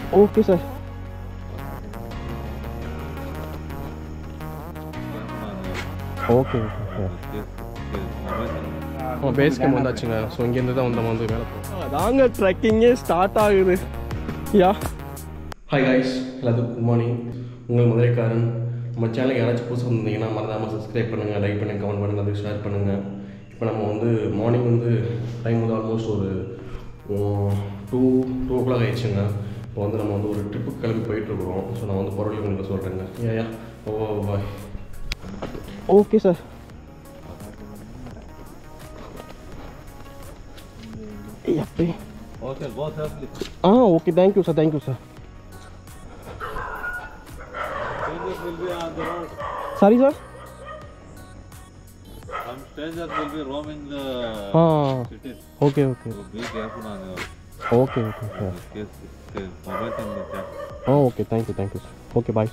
Okay sir okay okay sir ஆ base camp வந்தாச்சுங்க so இங்கேருந்து தான் வந்து நம்ம வந்து மேலே போகிறோம் அதாங்க ட்ரெக்கிங்கே ஸ்டார்ட் ஆகுது யா ஹாய் காய்ஸ் எல்லாத்துக்கும் குட் மார்னிங் உங்கள் மதுரைக்காரன் நம்ம சேனலுக்கு யாராச்சும் புதுசாக வந்தீங்கன்னா மறக்காமல் சப்ஸ்கிரைப் பண்ணுங்கள் லைக் பண்ணுங்கள் கமெண்ட் பண்ணுங்கள் அதுக்கு ஷேர் பண்ணுங்கள் இப்போ நம்ம வந்து மார்னிங் வந்து டைம் வந்து ஆல்மோஸ்ட் ஒரு டூ டூ ஓ கிளாக் ஆயிடுச்சுங்க இப்போ வந்து நம்ம வந்து ஒரு ட்ரிப்புக்கு கிளம்பி போயிட்டுருக்குறோம் ஸோ நான் வந்து பொருள் உங்களுக்கு சொல்கிறேங்க ஏ யா ஓ பாய் ஓகே சார் அப்படி Okay, both have please. Ah okay thank you sir thank you sir Strangers will be on the road. Sorry sir Some strangers will be roaming the ah cities. Okay okay So be careful on your okay okay sir case. case. Mobile and the chat. Ah okay thank you thank you sir okay bye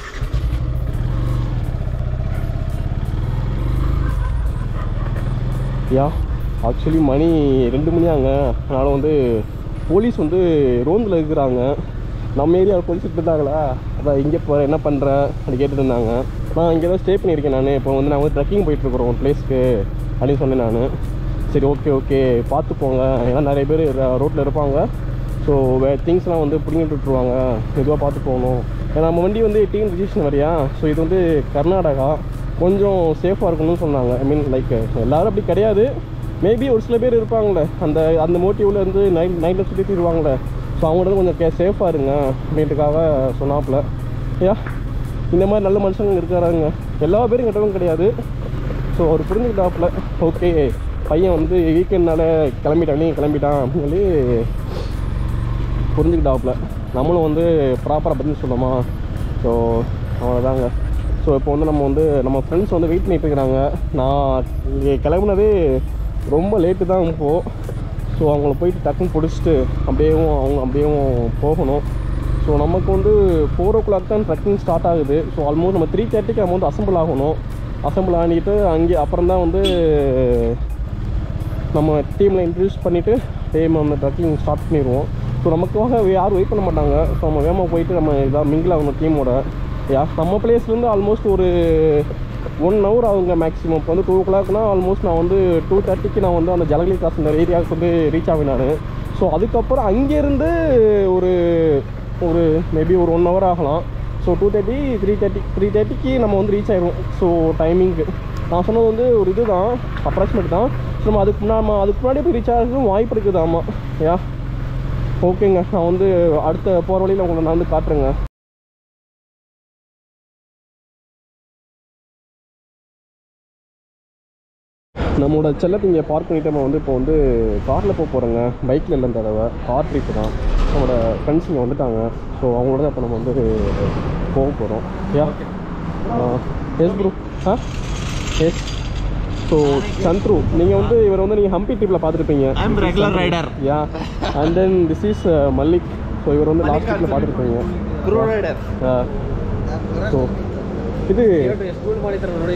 yeah actually மணி ரெண்டு மணி ஆங்க அதனால் வந்து police வந்து ரோந்தில் இருக்கிறாங்க நம்ம area police இருந்தாங்களா அதான் இங்கே இப்போ என்ன பண்ணுற அப்படி கேட்டுட்டு இருந்தாங்க நான் இங்கே தான் ஸ்டே பண்ணியிருக்கேன் நான் இப்போ வந்து நான் வந்து ட்ரெக்கிங் போயிட்டுருக்குறோம் ஒரு பிளேஸ்க்கு அப்படின்னு சொன்னேன் நான் சரி ஓகே ஓகே பார்த்து போங்க ஏன்னா நிறைய பேர் ரோட்டில் இருப்பாங்க ஸோ வே திங்ஸ்லாம் வந்து பிடிங்கிட்டு விட்டுருவாங்க மெதுவாக பார்த்து போகணும் ஏன்னா நம்ம வண்டி வந்து டீம் ரிஜிஸ்ட்ரேஷன் வரையா ஸோ இது வந்து கர்நாடகா கொஞ்சம் சேஃபாக இருக்கணும்னு சொன்னாங்க ஐ மீன் லைக் எல்லாரும் அப்படி கிடையாது மேபி ஒரு சில பேர் இருப்பாங்களே அந்த அந்த மோட்டிவில் இருந்து நைட் நைட்டில் சுற்றி தருவாங்களே ஸோ அவங்கள்ட்ட கொஞ்சம் கே சேஃபாக இருங்க அப்படின்ட்டுக்காக சொன்னாப்புல யா இந்த மாதிரி நல்ல மனுஷங்க இருக்கிறாங்க எல்லா பேரும் கெட்டவங்க கிடையாது ஸோ அவர் புரிஞ்சுக்கிட்டாப்புல ஓகே பையன் வந்து வீக்கெண்ட்னால கிளம்பிட்டான் நீ கிளம்பிட்டான் அப்படின்னு சொல்லி புரிஞ்சுக்கிட்டாப்புல நம்மளும் வந்து ப்ராப்பராக பதில் சொல்லணுமா ஸோ அவ்வளோதாங்க ஸோ இப்போ வந்து நம்ம வந்து நம்ம ஃப்ரெண்ட்ஸ் வந்து வெயிட் பண்ணிட்டு இருக்கிறாங்க நான் இங்கே கிளம்புனதே ரொம்ப லேட்டு தான் இப்போது ஸோ அவங்கள போயிட்டு டக்குன்னு பிடிச்சிட்டு அப்படியேவும் அவங்க அப்படியேவும் போகணும் ஸோ நமக்கு வந்து ஃபோர் ஓ கிளாக் தான் ட்ரெக்கிங் ஸ்டார்ட் ஆகுது ஸோ ஆல்மோஸ்ட் நம்ம த்ரீ தேர்ட்டிக்கு நம்ம வந்து அசம்பிள் ஆகணும் அசம்பிள் ஆகிட்டு அங்கே அப்புறம் தான் வந்து நம்ம டீமில் இன்ட்ரடியூஸ் பண்ணிவிட்டு டீம் அந்த ட்ரக்கிங் ஸ்டார்ட் பண்ணிடுவோம் ஸோ நமக்காக யாரும் வெயிட் பண்ண மாட்டாங்க ஸோ நம்ம வேகமாக போயிட்டு நம்ம இதாக மிங்கிள் ஆகணும் டீமோட யா நம்ம பிளேஸ்லேருந்து ஆல்மோஸ்ட் ஒரு ஒன் ஹவர் ஆகுங்க மேக்ஸிமம் இப்போ வந்து டூ ஓ கிளாக்னா ஆல்மோஸ்ட் நான் வந்து டூ தேர்ட்டிக்கு நான் வந்து அந்த ஜலகலி கிளாஸ் இந்த ஏரியாவுக்கு வந்து ரீச் ஆவேன் நான் ஸோ அதுக்கப்புறம் அங்கேருந்து ஒரு ஒரு மேபி ஒரு ஒன் ஹவர் ஆகலாம் so two thirty three thirty three தேர்ட்டிக்கு நம்ம வந்து ரீச் ஆயிடுவோம் ஸோ டைமிங்க்கு நான் சொன்னது வந்து ஒரு இது தான் அப்ராக்சிமேட் தான் ஸோ நம்ம அதுக்கு முன்னாடி நம்ம அதுக்கு முன்னாடி போய் ரீச் ஆகிறதுக்கும் வாய்ப்பு இருக்குது ஆமாம் யா ஓகேங்க நான் வந்து அடுத்த போகிற வழியில் உங்களை நான் வந்து காட்டுறேங்க நம்மளோட செல்லத்தை இங்கே பார்க் பண்ணிட்டு நம்ம வந்து இப்போ வந்து காரில் போக போகிறோங்க பைக்கில் இல்லை இந்த தடவை கார் ட்ரிப் தான் நம்மளோட ஃப்ரெண்ட்ஸ் இங்கே வந்துட்டாங்க ஸோ அவங்களோட தான் இப்போ நம்ம வந்து போக போகிறோம் யா எஸ் ப்ரோ ஆ எஸ் ஸோ சந்த்ரு நீங்கள் வந்து இவர் வந்து நீங்கள் ஹம்பி ட்ரிப்பில் பார்த்துருப்பீங்க I'm regular rider. Yeah and then this is Mallik so இவர் வந்து லாஸ்ட் ட்ரிப்பில் பார்த்துருப்பீங்க Pro rider. ஸோ ಇದು ಸ್ಕೂಲ್ ಮಾಡಿದ್ರೆ ನೋಡಿ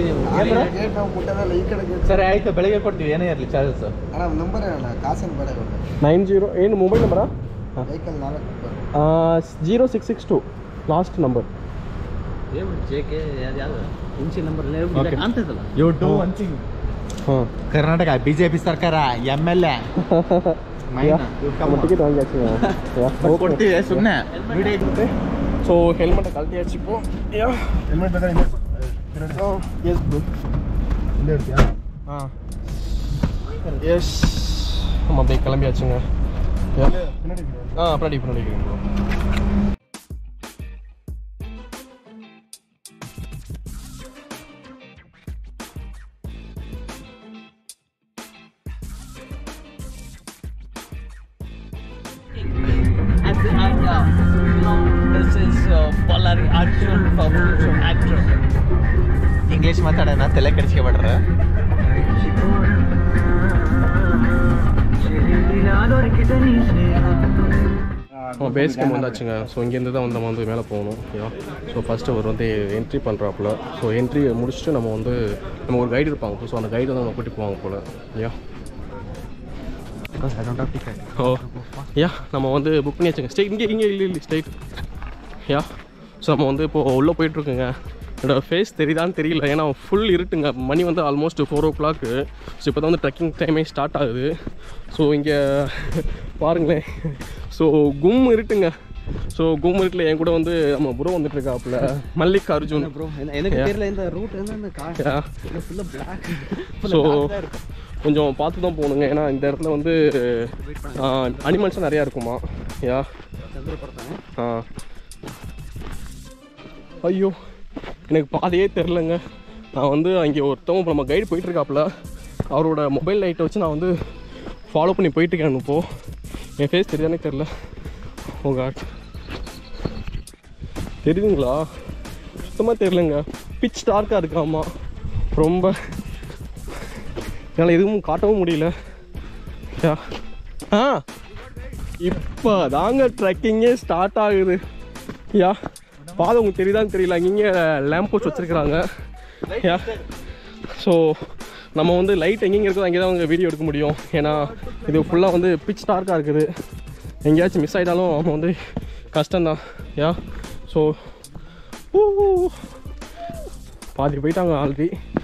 ಸರಿ ಆಯ್ತು ಬೆಳಿಗ್ಗೆ ಕೊಡ್ತೀವಿ ಏನೇ ಇರಲಿ ಚಾರ್ಜಸ್ ಅಣ್ಣ ನಂಬರ್ ಅಣ್ಣ ಕಾಸಿನ ಬೇಡ ನೈನ್ ಜೀರೋ ಏನು ಮೊಬೈಲ್ ನಂಬರಾ ವೆಹಿಕಲ್ ನಾಲ್ಕು zero six six two last number JK ಯಾವ್ದು ಇಂಚಿ ನಂಬರ್ Okay. ಕಾಣ್ತದಲ್ಲ ಯು ಡೂ ಒನ್ ಥಿಂಗ್ ಹಾಂ ಕರ್ನಾಟಕ ಬಿಜೆಪಿ ಸರ್ಕಾರ ಎಮ್ ಎಲ್ ಎ நம்ம டிக்கெட் வாங்கியாச்சுங்க ಕೊಡ್ತೀವಿ ಸುಮ್ಮನೆ ஸோ ஹெல்மெட்டை கழட்டியாச்சு இப்போ யா ಹೆಲ್ಮೆಟ್ ಬೇಕಾದ್ರೆ எஸ் ப்ரோ ಹಿಂದೆ ಇಡ್ತೀಯಾ ஆ எஸ் நம்ம அப்படியே கிளம்பியாச்சுங்க யா பின்னாடி இருக்கு. ஆ பின்னாடி பின்னாடி bro And, and uh, you know, this is uh, Ballari Arjun for future actor. English ಮಾತಾಡೋಣ ತಲೆ ಕೆಡಿಸ್ಕೊಬೇಡ್ರ நம்ம பேஸ் கேம்ப் வந்தாச்சுங்க ஸோ இங்கேருந்து தான் வந்து நம்ம வந்து மேலே போகணும் ஓகேவா ஸோ ஃபஸ்ட்டு அவர் வந்து என்ட்ரி பண்ணுறாப்புல ஸோ என்ட்ரி முடிச்சுட்டு நம்ம வந்து நம்ம ஒரு கைடு இருப்பாங்க ஸோ அந்த கைடு வந்து நம்ம கூட்டி போவாங்க போல் ஐயா I don't have ticket. ஓ யா நம்ம வந்து புக் பண்ணி வச்சுங்க ஸ்டே இங்கே இங்கே இல்லை இல்லை ஸ்ட்ரைட் யா ஸோ நம்ம வந்து இப்போது உள்ளே போயிட்டுருக்குங்க என்னோடய ஃபேஸ் தெரியுதான்னு தெரியல ஏன்னா ஃபுல் இருட்டுங்க மணி வந்து ஆல்மோஸ்ட் ஃபோர் ஓ கிளாக்கு ஸோ இப்போ தான் வந்து ட்ரெக்கிங் டைமே ஸ்டார்ட் ஆகுது ஸோ இங்கே பாருங்களேன் ஸோ கும் இருட்டுங்க ஸோ கும் இருட்டில் என் கூட வந்து நம்ம ப்ரோ வந்துட்டு இருக்காப்புல மல்லிக் அர்ஜுன் ப்ரோ எனக்கு Yeah. தெரியல இந்த ரூட் வந்து இந்த கார் Yeah. ஃபுல்லாக பிளாக் ஸோ கொஞ்சம் பார்த்து தான் போகணுங்க ஏன்னா இந்த இடத்துல வந்து அனிமல்ஸும் நிறையா இருக்குமா யா ஆ ஐயோ எனக்கு பாதையே தெரிலங்க நான் வந்து அங்கே ஒருத்தவங்க இப்போ நம்ம கைடு போயிட்டுருக்காப்புல அவரோட மொபைல் லைட்டை வச்சு நான் வந்து ஃபாலோ பண்ணி போயிட்டுருக்கேன் இப்போது என் ஃபேஸ் தெரியானே தெரில ஓ காட் தெரியுதுங்களா சுத்தமாக தெரிலங்க பிச் டார்க்காக இருக்காமா ரொம்ப என்னால் எதுவும் காட்டவும் முடியல யா ஆ இப்போ தாங்க ட்ரெக்கிங்கே ஸ்டார்ட் ஆகுது யா பாதை உங்களுக்கு தெரியுதான்னு தெரியல இங்கே லேம்ப் போஸ்ட் வச்சுருக்குறாங்க யா ஸோ நம்ம வந்து லைட் எங்கெங்கே இருக்கோ அங்கே தான் அவங்க வீடியோ எடுக்க முடியும் ஏன்னா இது ஃபுல்லாக வந்து பிச் டார்க்காக இருக்குது எங்கேயாச்சும் மிஸ் ஆகிட்டாலும் நம்ம வந்து கஷ்டம்தான் யா ஸோ பாதி போயிட்டாங்க ஆல்ரெடி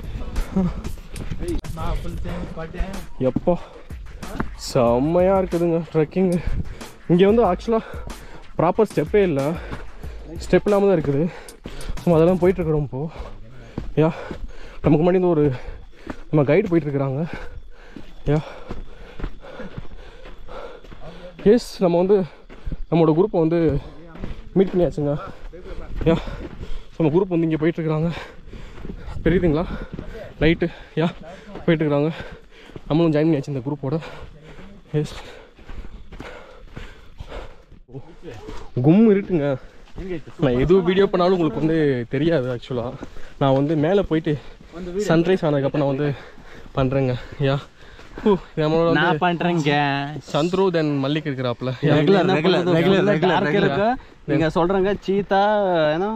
எப்போ செம்மையாக இருக்குதுங்க ட்ரெக்கிங்கு இங்கே வந்து ஆக்சுவலாக ப்ராப்பர் ஸ்டெப்பே இல்லை ஸ்டெப் இல்லாமல் தான் இருக்குது ஸோ அதெல்லாம் போயிட்டுருக்குறோம் இப்போது யா நமக்கு முன்னாடி இந்த ஒரு நம்ம கைடு போயிட்டுருக்குறாங்க யா எஸ் நம்ம வந்து நம்மளோட குரூப்பை வந்து மீட் பண்ணியாச்சுங்க யா நம்ம குரூப் வந்து இங்கே போயிட்டுருக்குறாங்க தெரியுதுங்களா லைட்டு யா போயிட்டுருக்குறாங்க நம்மளும் ஜாயின் பண்ணியாச்சு இந்த குரூப்போட எஸ் கும் இருட்டுங்க நான் எது வீடியோ பண்ணாலும் உங்களுக்கு வந்து தெரியாது ஆக்சுவலாக நான் வந்து மேலே போயிட்டு சன்ரைஸ் ஆனதுக்கப்புறம் நான் வந்து பண்ணுறேங்க யா ஹூ, நம்மளோட வந்து நான் பண்றேங்க சந்துரு தென் மல்லிக் இருக்கிறாப்ல Regular, regular, regular, regular, dark regular. இருக்கு நீங்க சொல்றங்க சீத்தா ஏன்னா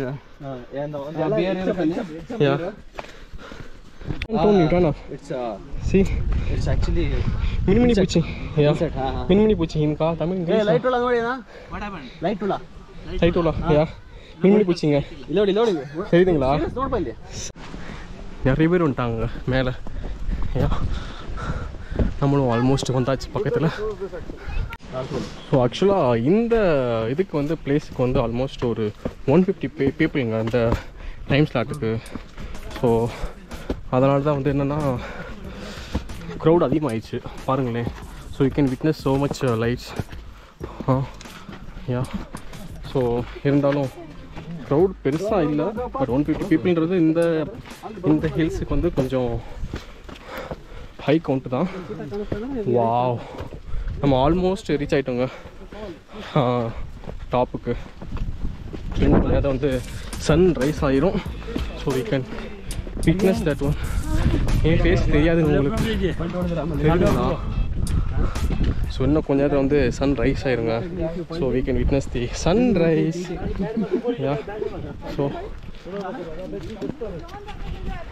yeah Don't you turn off. It's See, it's actually mini mini பூச்சி யா हाँ हाँ mini mini பூச்சி இன்கா தமிழ் ಏ இங்கிலீஷ் ಲೈಟ್ ಒಳ ನೋಡಿ ನಾ ವಾಟ್ ಹ್ಯಾಪನ್ ಲೈಟ್ ಒಳ லைட் உள்ள யா mini mini பூச்சிங்க ಇಲ್ಲಿ ನೋಡಿ ಇಲ್ಲಿ ನೋಡಿ தெரியுதுங்களா ನೋಡ್ಬಾ ಇಲ್ಲಿ நிறைய பேர் வந்துட்டாங்க மேலே யா நம்மளும் ஆல்மோஸ்ட் வந்தாச்சு பக்கத்தில் ஸோ ஆக்சுவலாக இந்த இதுக்கு வந்து பிளேஸுக்கு வந்து ஆல்மோஸ்ட் ஒரு ஒன் ஃபிஃப்டி பே பீப்புளுங்க அந்த டைம் ஸ்லாட்டுக்கு ஸோ அதனால தான் வந்து என்னென்னா க்ரௌட் அதிகமாகிடுச்சு பாருங்களேன் so you can witness so much lights ஆ யா ஸோ இருந்தாலும் க்ரௌட் பெருசாக இல்லை பட் ஒன் ஃபிஃப்டி பீப்புள்ன்றது இந்த இந்த ஹில்ஸுக்கு வந்து கொஞ்சம் ஹை கவுண்ட் தான் வாவ் நம்ம ஆல்மோஸ்ட் ரீச் ஆகிட்டோங்க டாப்புக்கு இன்னும் நேரம் வந்து சன் ரைஸ் ஆயிரும் so we can witness that one and face தெரியாதுங்க உங்களுக்கு தெரியுதுங்களா ஸோ இன்னும் கொஞ்ச நேரம் வந்து சன் ரைஸ் ஆயிருங்க so we can witness the sun rise yeah so